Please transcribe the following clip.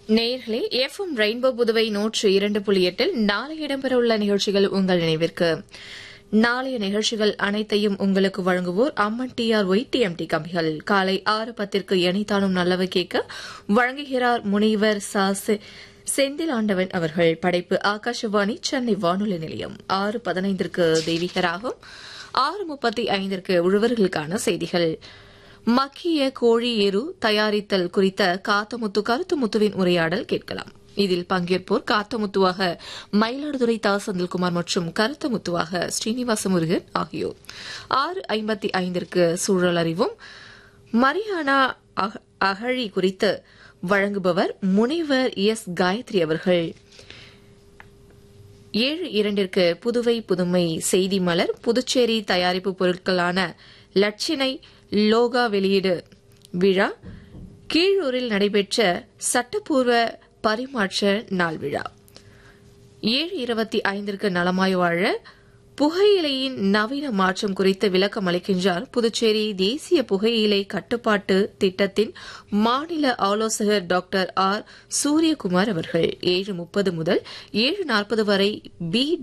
நேயர்களே FM rainbow Puduvai நூற்று இரண்டு புள்ளி எட்டில் நாளை இடம்பெறவுள்ள நிகழ்ச்சிகள் உங்கள் நினைவிற்கு நாளைய நிகழ்ச்சிகள் அனைத்தையும் உங்களுக்கு வழங்குவோர் அம்மன் டிஆர்ஒய் டிஎம்டி கம்பிகள் காலை ஆறு பத்திற்கு எனைத்தானும் நல்லவை கேட்க வழங்குகிறார் முனைவர் சா செ- செந்தில் ஆண்டவன் அவர்கள் படைப்பு ஆகாஷவாணி சென்னை வானொலி நிலையம் ஆறு பதினைந்திற்கு தெய்வீகராகும் ஆறு முப்பத்தி ஐந்திற்கு உழவர்களுக்கான செய்திகள் மக்கிய கோழி எரு தயாரித்தல் குறித்த காத்தமுத்து கருத்துமுத்துவின் உரையாடல் கேட்கலாம் இதில் பங்கேற்போர் காத்தமுத்துவாக மயிலாடுதுறை தா செந்தில்குமார் மற்றும் கருத்தமுத்துவாக ஸ்ரீனிவாச முருகன் ஆகியோர் ஆறு ஐம்பத்தி ஐந்திற்கு சூழல் அறிவும் மரியானா அக- அகழி குறித்து வழங்குபவர் முனைவர் எஸ் காயத்ரி அவர்கள் ஏழு இரண்டிற்கு புதுவை புதுமை செய்தி மலர் புதுச்சேரி தயாரிப்பு பொருட்களான லட்சினை லோகா வெளியீடு விழா கீழூரில் நடைபெற்ற சட்டப்பூர்வ பரிமாற்ற நாள் விழா ஏழு இருபத்தி ஐந்திற்கு நலமாய் வாழ புகையிலையின் நவீன மாற்றம் குறித்து விளக்கம் அளிக்கின்றார் புதுச்சேரி தேசிய புகையிலை கட்டுப்பாட்டு திட்டத்தின் மாநில ஆலோசகர் டாக்டர் ஆர் சூரியகுமார் அவர்கள் ஏழு முப்பது முதல் ஏழு நாற்பது வரை பி